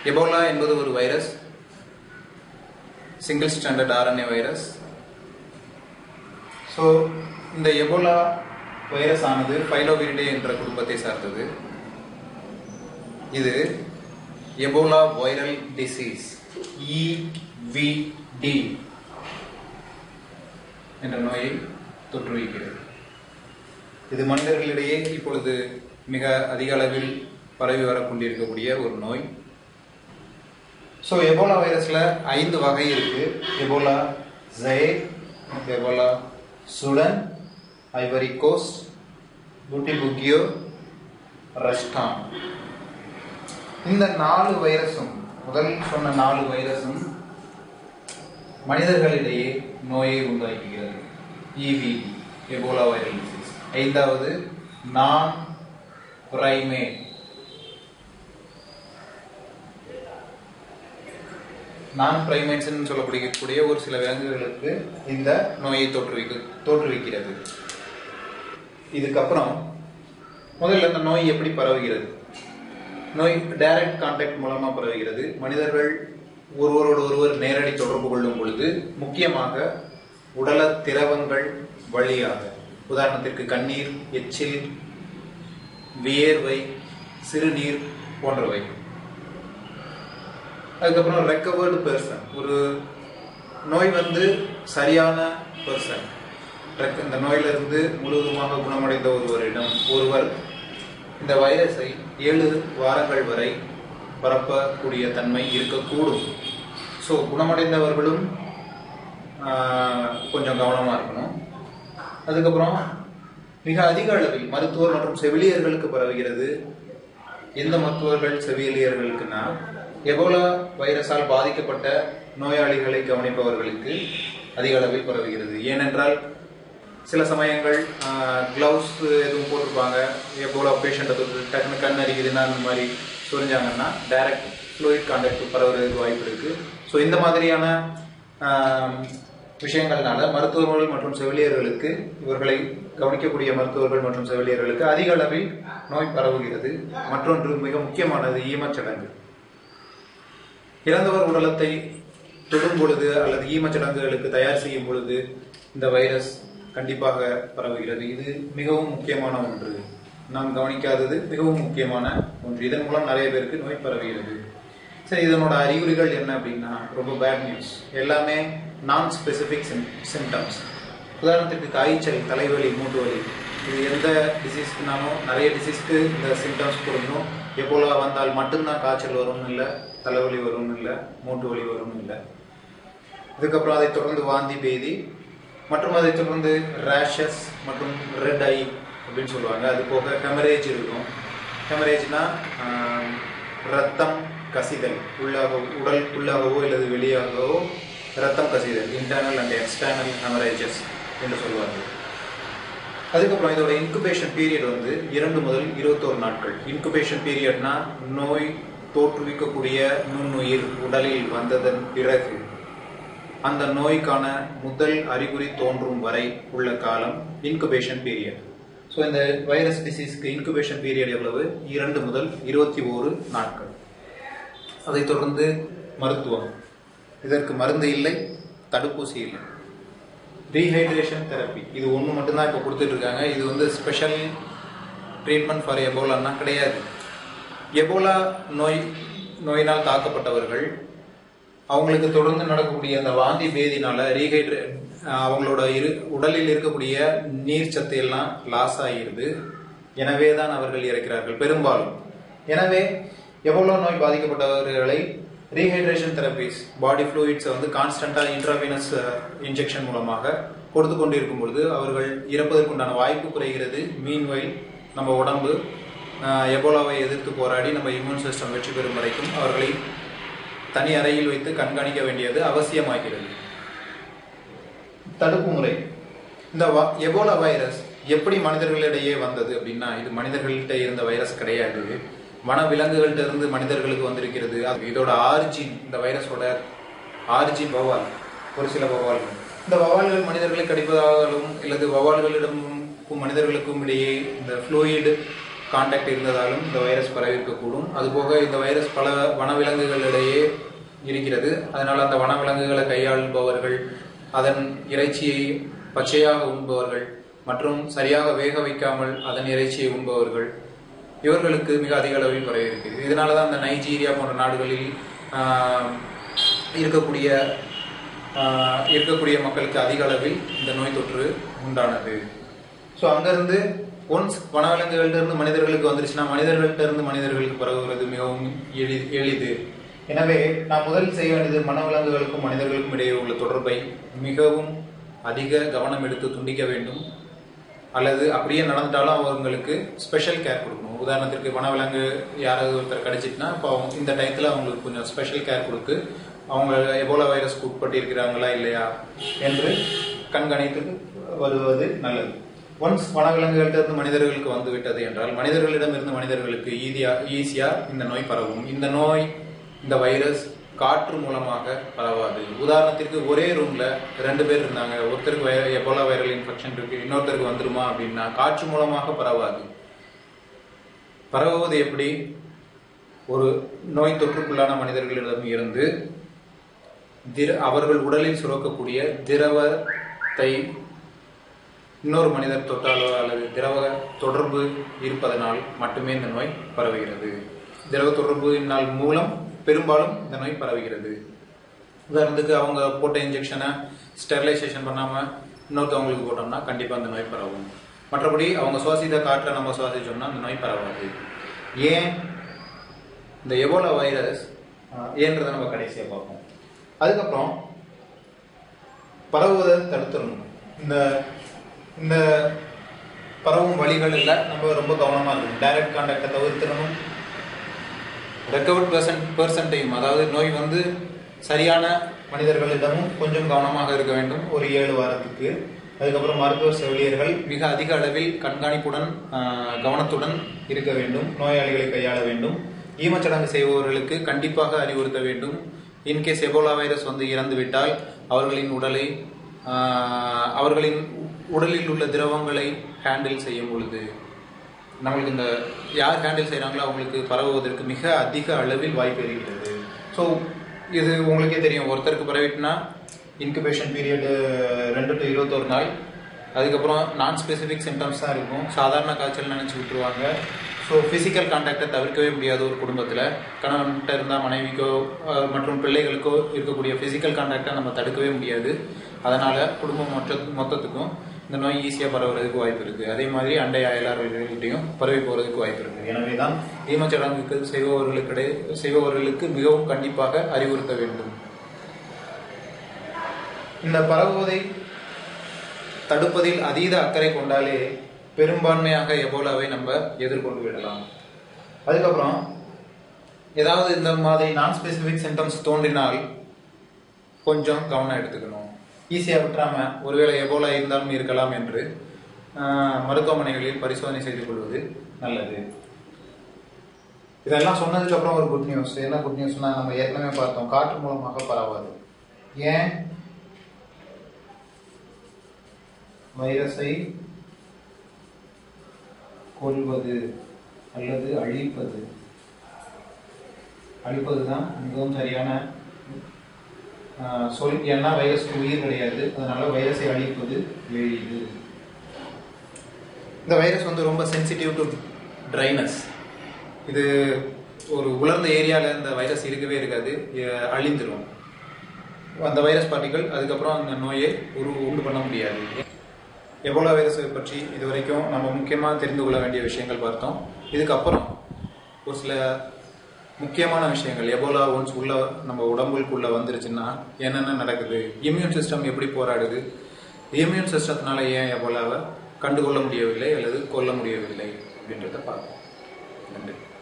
Ebola என்பது ஒரு virus single standard RNA virus so இந்த எபோலா வைரஸ் ஆனது ஃபைலோவிரிடே என்ற குடும்பத்தை சார்ந்தது இது எபோலா வைரல் டிசீஸ் இவிடி என்ற நோயை தொற்றுவிக்கிறது இது மனிதர்களிடையே இப்பொழுது மிக அதிக அளவில் பரவி வரக்கொண்டிருக்கக்கூடிய ஒரு நோய் ஸோ எபோலா வைரஸ்ல ஐந்து வகை இருக்கு Ebola Zaire Ebola Sudan Ivory Coast Bundibugyo Reston இந்த நாலு வைரஸும் முதல் சொன்ன நாலு வைரஸும் மனிதர்களிடையே நோயை உண்டாக்குகிறது இவிடி எபோலா வைரல் டிசீஸ் ஐந்தாவது நான் பிரைமேட் நான் பிரைமேட்ஸ் சொல்லக்கூடிய ஒரு சில விலங்குகளுக்கு இந்த நோயை தோற்றுவிக்க தோற்றுவிக்கிறது இதுக்கப்புறம் முதல்ல இந்த நோய் எப்படி பரவுகிறது நோய் டைரக்ட் கான்டாக்ட் மூலமா பரவுகிறது மனிதர்கள் ஒருவரோடு ஒருவர் நேரடி தொடர்பு கொள்ளும் பொழுது முக்கியமாக உடல திரவங்கள் வழியாக உதாரணத்திற்கு கண்ணீர் எச்சில் வியர்வை சிறுநீர் போன்றவை அதுக்கப்புறம் ரெக்கவர்டு பர்சன் ஒரு நோய் வந்து சரியான பர்சன் இந்த நோயிலிருந்து முழுவதுமாக குணமடைந்த ஒருவரிடம் ஒருவர் இந்த வைரஸை ஏழு வாரங்கள் வரை பரப்பக்கூடிய தன்மை இருக்கக்கூடும் ஸோ குணமடைந்தவர்களும் ஆஹ், கொஞ்சம் கவனமாக இருக்கணும் அதுக்கப்புறம் மிக அதிக அளவில் மருத்துவர் மற்றும் செவிலியர்களுக்கு பரவுகிறது எந்த மருத்துவர்கள் செவிலியர்களுக்குன்னா எபோலா வைரஸால் பாதிக்கப்பட்ட நோயாளிகளை கவனிப்பவர்களுக்கு அதிக அளவில் பரவுகிறது ஏனென்றால் சில சமயங்கள் கிளவுஸ் எதுவும் போட்டிருப்பாங்க எபோலா பேஷண்ட்டை தொட்டு டக்குனு கண் அரிக்குதுன்னா அந்த மாதிரி சொரிஞ்சாங்கன்னா டைரக்ட் ஃப்ளூயிட் கான்டாக்ட் பரவுறதுக்கு வாய்ப்பு இருக்கு ஸோ இந்த மாதிரியான ஆஹ், விஷயங்கள்னால மருத்துவர்கள் மற்றும் செவிலியர்களுக்கு இவர்களை கவனிக்கக்கூடிய மருத்துவர்கள் மற்றும் செவிலியர்களுக்கு அதிக அளவில் நோய் பரவுகிறது மற்றொன்று மிக முக்கியமானது ஈமச்சடங்கு இறந்தவர் உடலத்தை தொடும் பொழுது அல்லது ஈமச்சடங்குகளுக்கு தயார் செய்யும் பொழுது இந்த வைரஸ் கண்டிப்பாக பரவுகிறது இது மிகவும் முக்கியமான ஒன்று நாம் கவனிக்காதது மிகவும் முக்கியமான ஒன்று இதன் மூலம் நிறைய பேருக்கு நோய் பரவுகிறது சரி இதனோட அறிகுறிகள் என்ன அப்படின்னா ரொம்ப பேட் நியூஸ் எல்லாமே நான் ஸ்பெசிபிக் சிம்டம்ஸ் உதாரணத்துக்கு காய்ச்சல் தலைவலி மூட்டு வலி இது எந்த டிசீஸ்க்குனாலும் நிறைய டிசீஸ்க்கு இந்த சிம்டம்ஸ் பொருந்தும் எப்போலா வந்தால் மட்டும்தான் காய்ச்சல் வரும்னு இல்லை தலைவலி வரும்னு இல்லை மூட்டு வலி வரும்னு இல்லை இதுக்கப்புறம் அதை தொடர்ந்து வாந்தி பேதி மற்றும் அதை தொடர்ந்து ரேஷஸ் மற்றும் ரெட் ஐ அப்படின்னு சொல்லுவாங்க அது போக ஹெமரேஜ் இருக்கும் ஹெமரேஜ்னா ரத்தம் கசிதல் உள்ளாக உடல் உள்ளாகவோ அல்லது வெளியாகவோ ரத்தம் கசிதல் இன்டர்னல் அண்ட் எக்ஸ்டர்னல் ஹெமரேஜஸ் என்று சொல்லுவாங்க அதுக்கப்புறம் இதோட இன்குபேஷன் பீரியட் வந்து இரண்டு முதல் இருபத்தோரு நாட்கள் இன்குபேஷன் பீரியட்னா நோய் தோற்றுவிக்கக்கூடிய நுண்ணுயிர் உடலில் வந்ததன் பிறகு அந்த நோய்க்கான முதல் அறிகுறி தோன்றும் வரை உள்ள காலம் இன்குபேஷன் பீரியட் ஸோ இந்த வைரஸ் டிசீஸ்க்கு இன்குபேஷன் பீரியட் எவ்வளவு இரண்டு முதல் இருபத்தி ஓரு நாட்கள் அதைத் தொடர்ந்து மருத்துவம் இதற்கு மருந்து இல்லை தடுப்பூசி இல்லை ரீஹைட்ரேஷன் தெரப்பி இது ஒன்று மட்டும்தான் இப்போ கொடுத்துட்டு இருக்காங்க இது வந்து ஸ்பெஷல் ட்ரீட்மெண்ட் ஃபார் எபோலான்னா கிடையாது எபோலா நோய் நோயினால் தாக்கப்பட்டவர்கள் அவங்களுக்கு தொடர்ந்து நடக்கக்கூடிய அந்த வாந்தி பேதினால ரீஹைட்ரே அவங்களோட இரு உடலில் இருக்கக்கூடிய நீர் சத்து எல்லாம் லாஸ் ஆகிருது எனவே தான் அவர்கள் இறக்கிறார்கள் பெரும்பாலும் எனவே எவ்வளோ நோய் பாதிக்கப்பட்டவர்களை ரீஹைட்ரேஷன் தெரபிஸ் பாடி ஃப்ளூயிட்ஸை வந்து கான்ஸ்டன்டாக இன்ட்ராவீனஸ் இன்ஜெக்ஷன் மூலமாக கொடுத்து கொண்டு இருக்கும் பொழுது அவர்கள் இறப்பதற்குண்டான வாய்ப்பு குறைகிறது மீன்வைல் நம்ம உடம்பு ஆஹ், எபோலாவை எதிர்த்து போராடி நம்ம இம்யூன் சிஸ்டம் வெற்றி பெறும் வரைக்கும் அவர்களை தனி அறையில் வைத்து கண்காணிக்க வேண்டியது அவசியமாகிறது தடுப்பு முறை இந்த வ- எபோலா வைரஸ் எப்படி மனிதர்களிடையே வந்தது அப்படின்னா இது மனிதர்கள்ட்ட இருந்த வைரஸ் கிடையாது வன விலங்குகள்ட்ட இருந்து மனிதர்களுக்கு வந்திருக்கிறது அது இதோட ஆரிஜின் இந்த வைரஸோட ஆரிஜின் வவால் ஒரு சில வவால்கள் இந்த வவால்கள் மனிதர்களை கடிப்பதாலும் அல்லது வவால்களிடமும் மனிதர்களுக்கும் இடையே இந்த ஃப்ளூயிட் கான்டாக்ட் இருந்ததாலும் இந்த வைரஸ் பரவி இருக்கக்கூடும் அதுபோக இந்த வைரஸ் பல வனவிலங்குகளிடையே இருக்கிறது அதனால் அந்த வனவிலங்குகளை கையாளுபவர்கள் அதன் இறைச்சியை பச்சையாக உண்பவர்கள் மற்றும் சரியாக வேக வைக்காமல் அதன் இறைச்சியை உண்பவர்கள் இவர்களுக்கு மிக அதிக அளவில் பரவி இருக்குது இதனால தான் அந்த நைஜீரியா போன்ற நாடுகளில் ஆஹ், இருக்கக்கூடிய ஆஹ், இருக்கக்கூடிய மக்களுக்கு அதிக அளவில் இந்த நோய் தொற்று உண்டானது ஸோ அங்கிருந்து ஒன்ஸ் வனவிலங்குகள்ட்ட இருந்து மனிதர்களுக்கு வந்துருச்சுன்னா மனிதர்கள்ட்ட இருந்து மனிதர்களுக்கு பரவுகிறது மிகவும் எளி எளிது எனவே நாம் முதல் செய்ய வேண்டியது வனவிலங்குகளுக்கும் மனிதர்களுக்கும் இடையே உள்ள தொடர்பை மிகவும் அதிக கவனம் எடுத்து துண்டிக்க வேண்டும் அல்லது அப்படியே நடந்துட்டாலும் அவங்களுக்கு ஸ்பெஷல் கேர் கொடுக்கணும் உதாரணத்திற்கு வனவிலங்கு யாராவது ஒருத்தர் கிடைச்சிட்டுனா இப்போ அவங்க இந்த டயத்தில் அவங்களுக்கு கொஞ்சம் ஸ்பெஷல் கேர் கொடுத்து அவங்க எபோலா வைரஸ்க்கு உட்பட்டு இருக்கிறாங்களா இல்லையா என்று கண்காணித்து வருவது நல்லது ஒன்ஸ் வனவிலங்குகள்ட்ட இருந்து மனிதர்களுக்கு வந்து விட்டது என்றால் மனிதர்களிடம் இருந்து மனிதர்களுக்கு ஈஸியா ஈஸியா இந்த நோய் பரவும் இந்த நோய் இந்த வைரஸ் காற்று மூலமாக பரவாது உதாரணத்திற்கு ஒரே ரூம்ல ரெண்டு பேர் இருந்தாங்க ஒருத்தருக்கு வை- எபோலா வைரல் இன்ஃபெக்ஷன் இருக்கு இன்னொருத்தருக்கு வந்துருமா அப்படின்னா காற்று மூலமாக பரவாது பரவுவது எப்படி ஒரு நோய் தொற்றுக்குள்ளான மனிதர்களிடம் இருந்து திர அவர்கள் உடலில் சுரக்கக்கூடிய திரவத்தை இன்னொரு மனிதர் தொட்டாலோ அல்லது திரவ தொடர்பு இருப்பதனால் மட்டுமே இந்த நோய் பரவுகிறது திரவ தொடர்பினால் மூலம் பெரும்பாலும் இந்த நோய் பரவுகிறது உதாரணத்துக்கு அவங்க போட்ட இன்ஜெக்ஷனை ஸ்டெரிலைசேஷன் பண்ணாம இன்னொருத்தவங்களுக்கு போட்டோம்னா கண்டிப்பா அந்த நோய் பரவும் மற்றபடி அவங்க சுவாசித்த காற்றை நம்ம சுவாசிச்சோம்னா அந்த நோய் பரவாது ஏன் இந்த எபோலா வைரஸ் அஹ், ஏன்றதை நம்ம கடைசியா பார்ப்போம் அதுக்கப்புறம் பரவுவதை தடுத்துடணும் இந்த இந்த பரவும் வழிகளில் நம்ம ரொம்ப கவனமா இருக்கணும் டைரக்ட் கான்டாக்டை தவிர்த்திடணும் ரெக்கவர்ட் பெர்சன்ட் பெர்சன்டையும் அதாவது நோய் வந்து சரியான மனிதர்களிடமும் கொஞ்சம் கவனமாக இருக்க வேண்டும் ஒரு ஏழு வாரத்துக்கு அதுக்கப்புறம் மருத்துவ செவிலியர்கள் மிக அதிக அளவில் கண்காணிப்புடன் ஆஹ், கவனத்துடன் இருக்க வேண்டும் நோயாளிகளை கையாள வேண்டும் ஈமச்சடங்கு செய்பவர்களுக்கு கண்டிப்பாக அறிவுறுத்த வேண்டும் இன்கேஸ் எபோலா வைரஸ் வந்து இறந்து விட்டால் அவர்களின் உடலை ஆஹ், அவர்களின் உடலில் உள்ள திரவங்களை ஹேண்டில் செய்யும் பொழுது நம்மளுக்கு இந்த யார் ஹேண்டில் செய்கிறாங்களோ அவங்களுக்கு பரவுவதற்கு மிக அதிக அளவில் வாய்ப்பு இருக்கிறது ஸோ இது உங்களுக்கே தெரியும் ஒருத்தருக்கு பரவிட்டுனா இன்குபேஷன் பீரியடு ரெண்டு டு இருபத்தொரு நாள் அதுக்கப்புறம் நான் ஸ்பெசிஃபிக் சிம்டம்ஸ் தான் இருக்கும் சாதாரண காய்ச்சல் நினச்சி விட்டுருவாங்க ஸோ ஃபிசிக்கல் கான்டாக்டை தவிர்க்கவே முடியாது ஒரு குடும்பத்தில் கணவன்கிட்ட இருந்தால் மனைவிக்கோ அஹ், மற்றும் பிள்ளைகளுக்கோ இருக்கக்கூடிய ஃபிசிக்கல் கான்டாக்டை நம்ம தடுக்கவே முடியாது அதனால குடும்பம் மொத்த மொத்தத்துக்கும் இந்த நோய் ஈஸியாக பரவுறதுக்கு வாய்ப்பு இருக்கு அதே மாதிரி அண்டை அயலாளர்கள்கிட்டையும் பரவி போறதுக்கு வாய்ப்பு இருக்கு எனவே தான் ஈமச்சடங்குக்கு செய்பவர்களுக்கிடையே செய்பவர்களுக்கு மிகவும் கண்டிப்பாக அறிவுறுத்த வேண்டும் இந்த பரவுவதை தடுப்பதில் அதீத அக்கறை கொண்டாலே பெரும்பான்மையாக எபோலாவை நம்ம எதிர்கொண்டு விடலாம் அதுக்கப்புறம் ஏதாவது இந்த மாதிரி நான் ஸ்பெசிபிக் சிம்டம்ஸ் தோன்றினால் கொஞ்சம் கவனம் எடுத்துக்கணும் ஈஸியாக விட்டுறாம ஒருவேளை எபோலா இருந்தாலும் இருக்கலாம் என்று ஆஹ், மருத்துவமனைகளில் பரிசோதனை செய்து கொள்வது நல்லது இதெல்லாம் சொன்னதுக்கு அப்புறம் ஒரு குட் நியூஸ் என்ன குட் நியூஸ்னா நம்ம ஏற்கனவே பார்த்தோம் காற்று மூலமாக பரவாது ஏன் வைரஸை கொல்வது அல்லது அழிப்பது அழிப்பது தான் மிகவும் சரியான ஆஹ், சொல் ஏன்னா வைரஸ்க்கு உயிர் கிடையாது அதனால வைரஸை அழிப்பது எளிது இந்த வைரஸ் வந்து ரொம்ப சென்சிட்டிவ் டு ட்ரைனஸ் இது ஒரு உலர்ந்த ஏரியால இந்த வைரஸ் இருக்கவே இருக்காது எ- அழிந்துரும் அந்த வைரஸ் பார்ட்டிகள் அதுக்கப்புறம் அந்த நோயை உரு உண்டு பண்ண முடியாது எபோலா வைரஸை பற்றி இதுவரைக்கும் நம்ம முக்கியமாக தெரிந்து கொள்ள வேண்டிய விஷயங்கள் பார்த்தோம் இதுக்கப்புறம் ஒரு சில முக்கியமான விஷயங்கள் எபோலா ஒன்ஸ் உள்ள நம்ம உடம்புக்குள்ள வந்துருச்சுன்னா என்னென்ன நடக்குது இம்யூன் சிஸ்டம் எப்படி போராடுது இம்யூன் சிஸ்டத்தினால ஏன் எபோலாவை கண்டுகொள்ள முடியவில்லை அல்லது கொல்ல முடியவில்லை அப்படின்றத பார்ப்போம் நன்றி